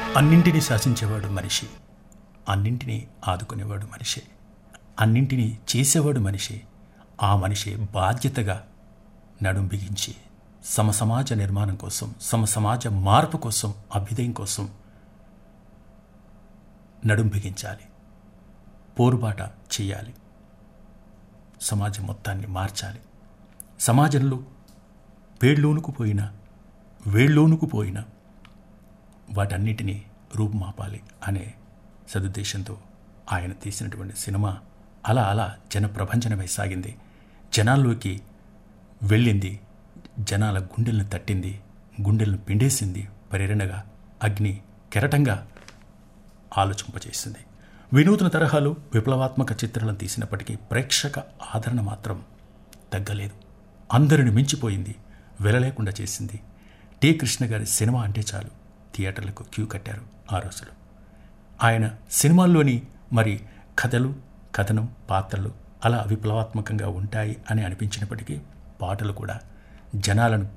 అన్నింటినీ శాసించేవాడు మనిషి అన్నింటినీ ఆదుకునేవాడు మనిషే అన్నింటినీ చేసేవాడు మనిషి ఆ మనిషి బాధ్యతగా నడుం బిగించి సమసమాజ నిర్మాణం కోసం సమసమాజ మార్పు కోసం అభ్యుదయం కోసం నడుం బిగించాలి పోరుబాట చేయాలి సమాజం మొత్తాన్ని మార్చాలి సమాజంలో వేళ్ళోనుకు పోయిన వేళ్ళోనుకు పోయిన వాటన్నిటినీ రూపుమాపాలి అనే సదుద్దేశంతో ఆయన తీసినటువంటి సినిమా అలా అలా జన ప్రభంజనమై సాగింది జనాల్లోకి వెళ్ళింది జనాల గుండెలను తట్టింది గుండెలను పిండేసింది ప్రేరణగా అగ్ని కెరటంగా ఆలోచింపజేసింది వినూత్న తరహాలు విప్లవాత్మక చిత్రాలను తీసినప్పటికీ ప్రేక్షక ఆదరణ మాత్రం తగ్గలేదు అందరిని మించిపోయింది వెలలేకుండా చేసింది టి కృష్ణ గారి సినిమా అంటే చాలు థియేటర్లకు క్యూ కట్టారు ఆ రోజులు ఆయన సినిమాల్లోని మరి కథలు కథనం పాత్రలు అలా విప్లవాత్మకంగా ఉంటాయి అని అనిపించినప్పటికీ పాటలు కూడా జనాలను